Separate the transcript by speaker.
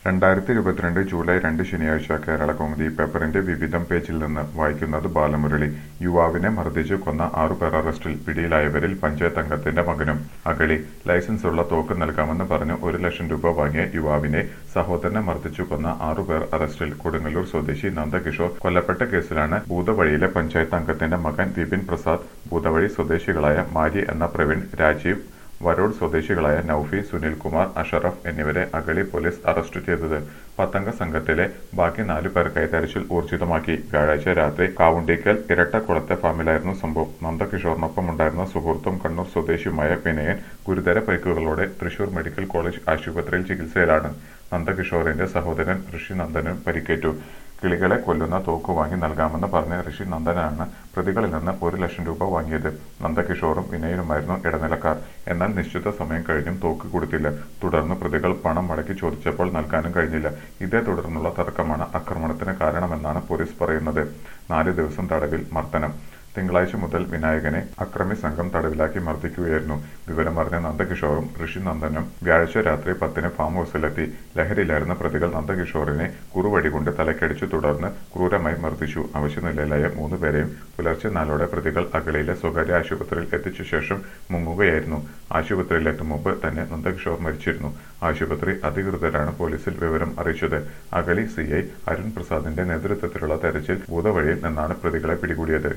Speaker 1: രണ്ടായിരത്തി ഇരുപത്തിരണ്ട് ജൂലൈ രണ്ട് ശനിയാഴ്ച കേരള കൗമുദി പേപ്പറിന്റെ വിവിധം പേജിൽ നിന്ന് വായിക്കുന്നത് ബാലമുരളി യുവാവിനെ മർദ്ദിച്ചു കൊന്ന ആറുപേർ അറസ്റ്റിൽ പിടിയിലായവരിൽ പഞ്ചായത്ത് അംഗത്തിന്റെ മകനും അഗളി ലൈസൻസുള്ള തോക്ക് നൽകാമെന്ന് പറഞ്ഞ് ഒരു ലക്ഷം രൂപ വാങ്ങിയ യുവാവിനെ സഹോദരനെ മർദ്ദിച്ചു കൊന്ന ആറുപേർ അറസ്റ്റിൽ കൊടുങ്ങല്ലൂർ സ്വദേശി നന്ദകിഷോർ കൊല്ലപ്പെട്ട കേസിലാണ് ഭൂതവഴിയിലെ പഞ്ചായത്ത് അംഗത്തിന്റെ മകൻ വിപിൻ പ്രസാദ് ഭൂതവഴി സ്വദേശികളായ മാരി എന്ന പ്രവീൺ രാജീവ് വരോഡ് സ്വദേശികളായ നൌഫി സുനിൽകുമാർ അഷറഫ് എന്നിവരെ അഗളി പോലീസ് അറസ്റ്റ് ചെയ്തത് പത്തംഗ സംഘത്തിലെ ബാക്കി നാലു പേർക്കായി തെരച്ചിൽ ഊർജിതമാക്കി വ്യാഴാഴ്ച രാത്രി കാവുണ്ടിക്കൽ ഇരട്ടക്കുളത്തെ ഫാമിലായിരുന്നു സംഭവം നന്ദകിഷോറിനൊപ്പമുണ്ടായിരുന്ന സുഹൃത്തും കണ്ണൂർ സ്വദേശിയുമായ വിനയൻ ഗുരുതര പരിക്കുകളോടെ തൃശൂർ മെഡിക്കൽ കോളേജ് ആശുപത്രിയിൽ ചികിത്സയിലാണ് നന്ദകിഷോറിന്റെ സഹോദരൻ ഋഷി നന്ദനും പരിക്കേറ്റു കിളികളെ കൊല്ലുന്ന തോക്ക് വാങ്ങി നൽകാമെന്ന് പറഞ്ഞ ഋഷി നന്ദനാണ് പ്രതികളിൽ നിന്ന് ഒരു ലക്ഷം രൂപ വാങ്ങിയത് നന്ദകിഷോറും വിനയനുമായിരുന്നു ഇടനിലക്കാർ എന്നാൽ നിശ്ചിത സമയം കഴിഞ്ഞും തോക്ക് കൊടുത്തില്ല തുടർന്ന് പ്രതികൾ പണം മടക്കി ചോദിച്ചപ്പോൾ നൽകാനും കഴിഞ്ഞില്ല ഇതേ തുടർന്നുള്ള തർക്കമാണ് ആക്രമണത്തിന് കാരണമെന്നാണ് പോലീസ് പറയുന്നത് നാല് ദിവസം തടവിൽ മർദ്ദനം തിങ്കളാഴ്ച മുതൽ വിനായകനെ അക്രമി സംഘം തടവിലാക്കി മർദ്ദിക്കുകയായിരുന്നു വിവരമറിഞ്ഞ നന്ദകിഷോറും ഋഷി നന്ദനും വ്യാഴാഴ്ച രാത്രി പത്തിന് ഫാം ഹൌസിലെത്തി ലഹരിയിലായിരുന്ന പ്രതികൾ നന്ദകിഷോറിനെ കുറുവടി കൊണ്ട് തലക്കടിച്ചു തുടർന്ന് ക്രൂരമായി മർദ്ദിച്ചു അവശ്യനിലയിലായ മൂന്ന് പേരെയും പുലർച്ചെ നാലോടെ പ്രതികൾ അഗളിയിലെ സ്വകാര്യ ആശുപത്രിയിൽ എത്തിച്ച ശേഷം മുങ്ങുകയായിരുന്നു ആശുപത്രിയിലെത്തും മുമ്പ് തന്നെ നന്ദകിഷോർ മരിച്ചിരുന്നു ആശുപത്രി അധികൃതരാണ് പോലീസിൽ വിവരം അറിയിച്ചത് അഗളി സിഐ അരുൺ പ്രസാദിന്റെ നേതൃത്വത്തിലുള്ള തെരച്ചിൽ ഭൂതവഴിയിൽ നിന്നാണ് പ്രതികളെ പിടികൂടിയത്